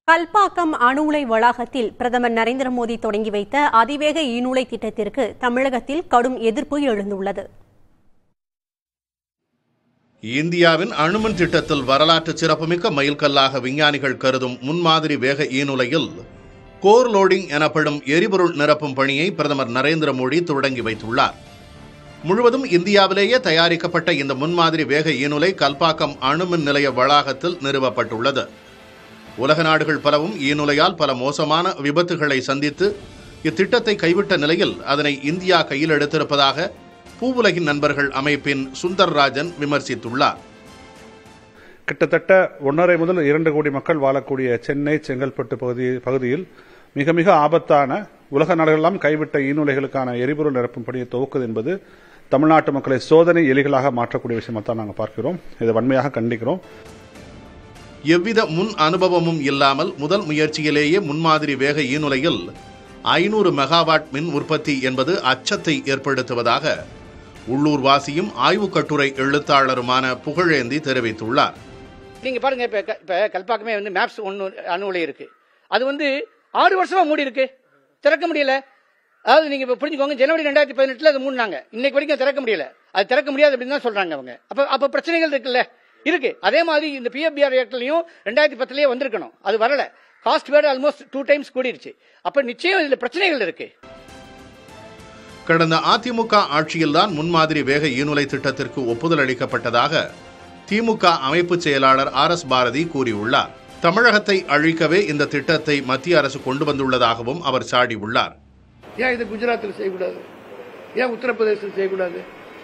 கல்பாக்கம் அணு உலை வளாகத்தில் பிரதமர் நரேந்திர மோடி தொடங்கி வைத்த அதிவேக ஈநூலை திட்டத்திற்கு தமிழகத்தில் கடும் எதிர்ப்பு எழுந்துள்ளது இந்தியாவின் அணுமின் திட்டத்தில் வரலாற்று சிறப்புமிக்க மைல்கல்லாக விஞ்ஞானிகள் கருதும் முன்மாதிரி வேக ஈநுலையில் கோர் லோடிங் எனப்படும் எரிபொருள் நிரப்பும் பணியை பிரதமர் நரேந்திர மோடி தொடங்கி வைத்துள்ளார் முழுவதும் இந்தியாவிலேயே தயாரிக்கப்பட்ட இந்த முன்மாதிரி வேக ஈநுலை கல்பாக்கம் அணுமின் நிலைய வளாகத்தில் நிறுவப்பட்டுள்ளது உலக நாடுகள் பலவும் ஈநுலையால் பல மோசமான விபத்துகளை சந்தித்து இத்திட்டத்தை கைவிட்ட நிலையில் அதனை இந்தியா கையில் எடுத்திருப்பதாக பூவுலகின் நண்பர்கள் அமைப்பின் சுந்தர்ராஜன் விமர்சித்துள்ளார் கிட்டத்தட்ட ஒன்றரை முதல் இரண்டு கோடி மக்கள் வாழக்கூடிய சென்னை செங்கல்பட்டு பகுதி பகுதியில் மிக மிக ஆபத்தான உலக நாடுகளெல்லாம் கைவிட்ட ஈநுலைகளுக்கான எரிபொருள் நிரப்பும் பணியை துவக்குவது என்பது தமிழ்நாட்டு மக்களை சோதனை எலிகளாக மாற்றக்கூடிய விஷயமா தான் நாங்கள் பார்க்கிறோம் இதை வன்மையாக கண்டிக்கிறோம் எவ்வித முன் அனுபவமும் இல்லாமல் முதல் முயற்சியிலேயே முன்மாதிரி வேக ஈநுலையில் ஐநூறு மெகாவாட் மின் உற்பத்தி என்பது அச்சத்தை ஏற்படுத்துவதாக உள்ளூர் வாசியும் ஆய்வுக் கட்டுரை எழுத்தாளருமான புகழேந்தி தெரிவித்துள்ளார் நீங்க பாருங்க இப்ப க- இப்ப கல்பாக்கமே வந்து மேப்ஸ் ஒன்னு அணு உலை இருக்கு அது வந்து ஆறு வருஷமா மூடி இருக்கு திறக்க முடியல அதாவது நீங்க இப்ப புரிஞ்சுக்கோங்க ஜனவரி ரெண்டாயிரத்தி பதினெட்டுல அது மூடினாங்க இன்னைக்கு வரைக்கும் திறக்க முடியல அது திறக்க முடியாது அப்படின்னு தான் சொல்றாங்க அவங்க அப்ப அப்ப பிரச்சனைகள் இருக்குல்ல இருக்கு அதே மாதிரி இந்த பிஎஃபிஆர் ரியாக்டர்லயும் ரெண்டாயிரத்தி பத்துலயே வந்திருக்கணும் அது வரல காஸ்ட் வேற ஆல்மோஸ்ட் டூ டைம்ஸ் கூடிருச்சு அப்ப நிச்சயம் இதுல பிரச்சனைகள் இருக்கு கடந்த அதிமுக ஆட்சியில்தான் முன்மாதிரி வேக ஈநுலை திட்டத்திற்கு ஒப்புதல் அளிக்கப்பட்டதாக திமுக அமைப்பு செயலாளர் ஆர் எஸ் பாரதி கூறியுள்ளார் தமிழகத்தை அழிக்கவே இந்த திட்டத்தை மத்திய அரசு கொண்டு வந்துள்ளதாகவும் அவர் சாடியுள்ளார் ஏன் இது குஜராத்தில் செய்யக்கூடாது ஏன் உத்தரப்பிரதேசத்தில் செய்யக்கூடாது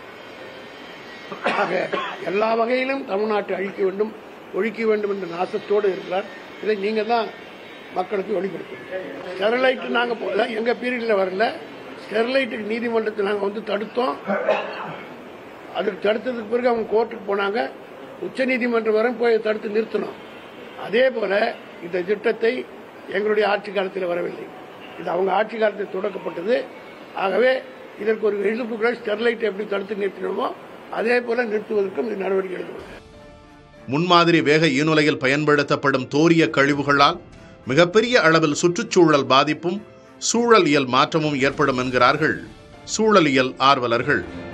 ஆக எல்லா வகையிலும் தமிழ்நாட்டை அழிக்க வேண்டும் ஒழிக்க வேண்டும் என்ற நாசத்தோடு இருக்கிறார் இதை நீங்க தான் மக்களுக்கு வெளிப்படுத்தணும் ஸ்டெர்லைட் நாங்க போல எங்க பீரியட்ல வரல ஸ்டெர்லைட்டுக்கு நீதிமன்றத்தில் நாங்க வந்து தடுத்தோம் அதுக்கு தடுத்ததுக்கு பிறகு அவங்க கோர்ட்டுக்கு போனாங்க உச்ச நீதிமன்றம் வரை போய் தடுத்து நிறுத்தினோம் அதே போல இந்த திட்டத்தை எங்களுடைய ஆட்சி காலத்தில் வரவில்லை இது அவங்க ஆட்சி காலத்தில் தொடக்கப்பட்டது ஆகவே இதற்கு ஒரு எதிர்ப்புகள் ஸ்டெர்லைட் எப்படி தடுத்து நிறுத்தினோமோ அதே போல நிறுத்துவதற்கும் இந்த நடவடிக்கை எடுக்கணும் முன்மாதிரி வேக ஈநுலையில் பயன்படுத்தப்படும் தோரிய கழிவுகளால் மிகப்பெரிய அளவில் சுற்றுச்சூழல் பாதிப்பும் சூழலியல் மாற்றமும் ஏற்படும் என்கிறார்கள் சூழலியல் ஆர்வலர்கள்